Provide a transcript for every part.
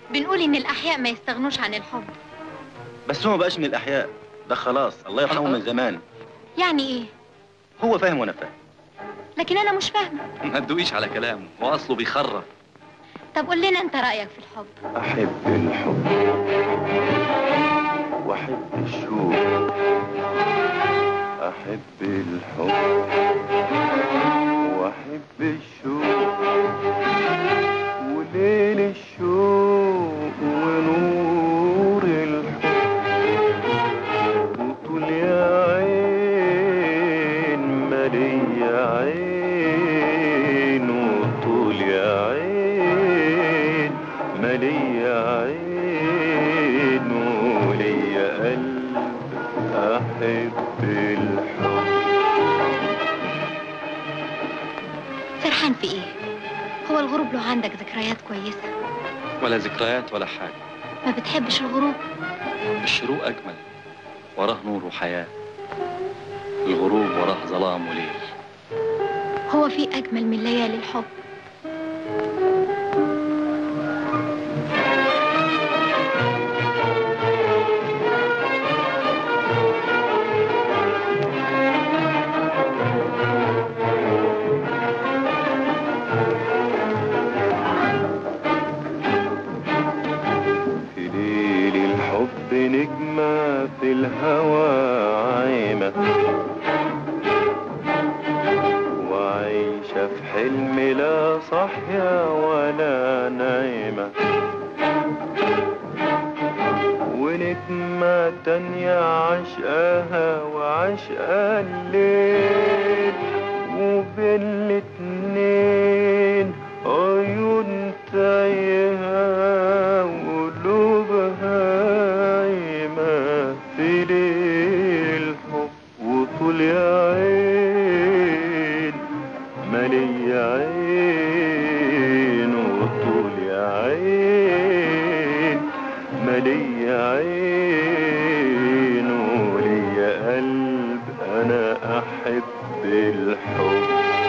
بنقول ان الاحياء ما يستغنوش عن الحب بس هو ما بقاش من الاحياء ده خلاص الله يرحمه من زمان يعني ايه هو فاهم وانا فاهم لكن انا مش فاهمه ما تدوقيش على كلامه هو اصله بيخرف طب قول لنا انت رايك في الحب احب الحب واحب الشوق احب الحب واحب الشوق وليل الشوق ونور الحب وطول يا عين مالي عين وطول يا عين مالي عين وليا قلب احب الحب فرحان في ايه هو الغروب له عندك ذكريات كويسه ولا ذكريات ولا حاجة ما بتحبش الغروب الشروق أجمل وراه نور وحياة الغروب وراه ظلام وليل هو في اجمل من ليالي الحب في ليل الحب نجمة في الهوى عايمة وعايشة في حلم لا صاحية ولا نايمة ونجمة تانية عشقاها وعشقا الليل وبين الاتنين عيون تايهة وقلوبها عايمة في ليل الحب وطول يا عين مالي عين وطول يا عين مالي عين وليا قلب انا احب الحب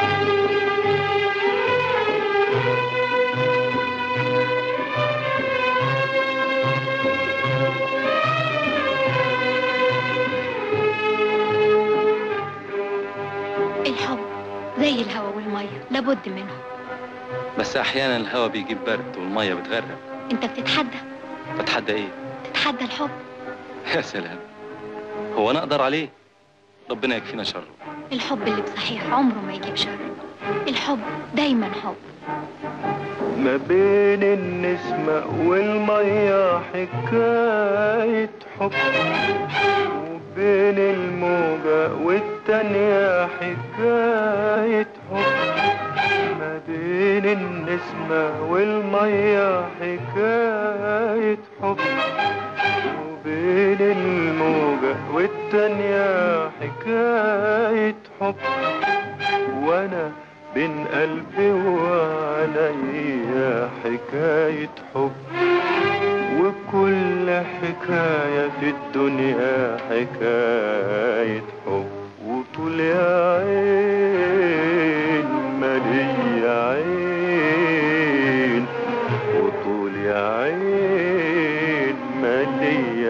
الحب زي الهواء والميه لابد منهم بس أحيانا الهوا بيجيب برد والمية بتغرق انت بتتحدى بتحدى إيه؟ تتحدى الحب يا سلام هو أنا أقدر عليه ربنا يكفينا شره الحب اللي بصحيح عمره ما يجيب شر الحب دايما حب ما بين النسمة والمية حكاية حب وبين الموجة والتانية حكاية حب ما بين النسمة والمية حكاية حب وبين الموجة والتانية حكاية حب وانا بين قلبي وعليا حكاية حب وكل حكاية في الدنيا حكاية حب وطول يا عين مالي عين وطول يا عين مالي